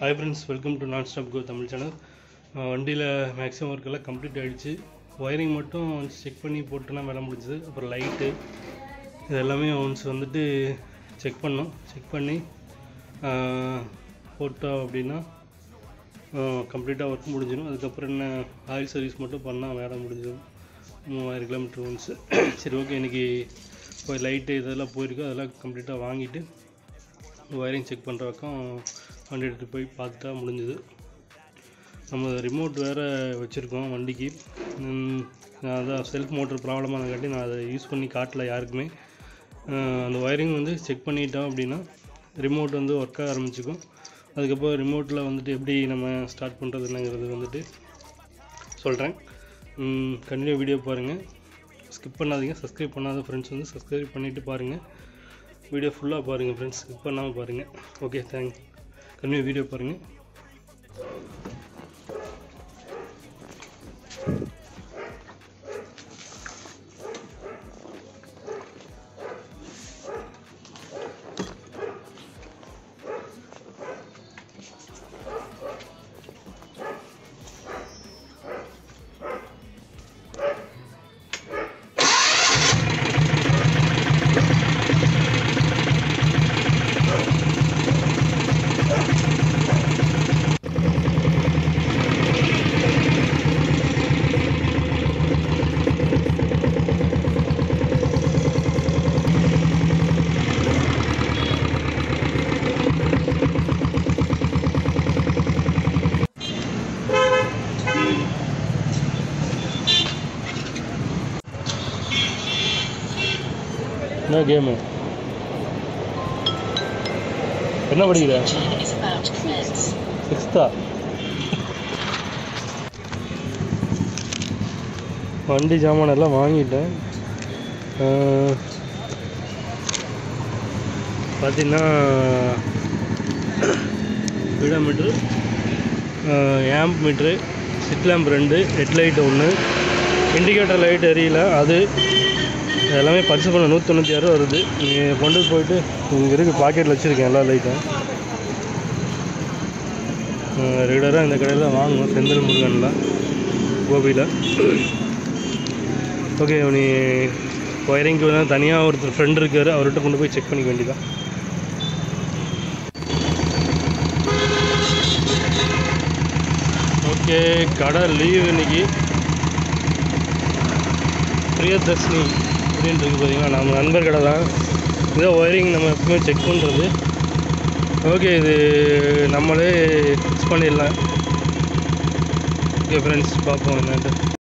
Hi friends welcome to nonstop go Tamil channel வண்டியில் maximum work எல்லாம் complete ஆகிடுச்சு wiring மட்டும் செக் பண்ணி போட்டுனா வேலை முடிஞ்சுது அப்புறம் லைட்டு இது எல்லாமே ஒன்ஸ் வந்துட்டு செக் பண்ணோம் செக் பண்ணி ஆஹ், போட்டோம் அப்படின்னா கம்ப்ளீட்டாக ஒர்க் முடிஞ்சிடும் அதுக்கப்புறம் என்ன ஆயில் சர்வீஸ் மட்டும் பண்ணால் வேலை முடிஞ்சிடும் மூவாயிரம் கிலோமீட்டர் ஒன்ஸ் சரி ஓகே இன்றைக்கி போய் லைட்டு இதெல்லாம் போயிருக்கு அதெல்லாம் கம்ப்ளீட்டாக வாங்கிட்டு ஒயரிங் செக் பண்ணுற பக்கம் வண்டி எடுத்துகிட்டு போய் பார்த்துட்டா முடிஞ்சுது நம்ம ரிமோட் வேறு வச்சுருக்கோம் வண்டிக்கு ம், நான் அதான் செல்ஃப் மோட்டர் ப்ராப்ளமானங்காட்டி நான் அதை யூஸ் பண்ணி காட்டல யாருக்குமே அஹ், அந்த ஒயரிங் வந்து செக் பண்ணிட்டோம் அப்படின்னா ரிமோட் வந்து ஒர்க் ஆக ஆரம்பிச்சுக்கும் அதுக்கப்புறம் ரிமோட்டில் வந்துட்டு எப்படி நம்ம ஸ்டார்ட் பண்ணுறது என்னங்கிறது வந்துட்டு சொல்கிறேன் கண்டினியூ வீடியோ பாருங்கள் ஸ்கிப் பண்ணாதீங்க சப்ஸ்கிரைப் பண்ணாத ஃப்ரெண்ட்ஸ் வந்து சப்ஸ்கிரைப் பண்ணிவிட்டு பாருங்கள் வீடியோ ஃபுல்லாக பாருங்கள் ஃப்ரெண்ட்ஸ் ஸ்கிப் பண்ணாமல் பாருங்கள் ஓகே தேங்க் கண்டினியூ வீடியோ பாருங்கள் என்ன கேமு என்ன படிக்கிற is about to commence. சிக்ஸ்த்தா வண்டி சாமான் எல்லாம் வாங்கிட்டேன் பார்த்தீங்கன்னா விட மீட்ரு ஆம்ப் மீட்ரு சிட் லேம்ப் ரெண்டு ஹெட்லைட் ஒன்று இண்டிகேட்டர் லைட் எரியல அது எல்லாமே பர்ச்சேஸ் பண்ண நூற்றி தொண்ணூற்றி ஆறு வருது நீங்கள் கொண்டு போயிட்டு இங்கே இருக்குது பாக்கெட்டில் வச்சுருக்கேன் எல்லா லைட்டும் ரெகுலராக இந்த கடையில் தான் வாங்குவோம் செந்தில் முருகனில் கோபியில் ஓகே நீ ஒயரிங்க்கு வந்து தனியாக ஒருத்தர் ஃப்ரெண்ட் இருக்கார் அவர்கிட்ட கொண்டு போய் செக் பண்ணிக்க வேண்டியதான் ஓகே கடை லீவ் இன்னைக்கு பிரியதர்ஷினி அப்படின்னு இருக்கு பார்த்தீங்களா நம்ம நண்பர் கடை தான் இதான் ஒயரிங் நம்ம எப்பவுமே செக் பண்ணுறது ஓகே இது நம்மளே ஃபிக்ஸ் பண்ணிடலாம் ஓகே ஃப்ரெண்ட்ஸ் பார்ப்போம் என்னன்ட்டு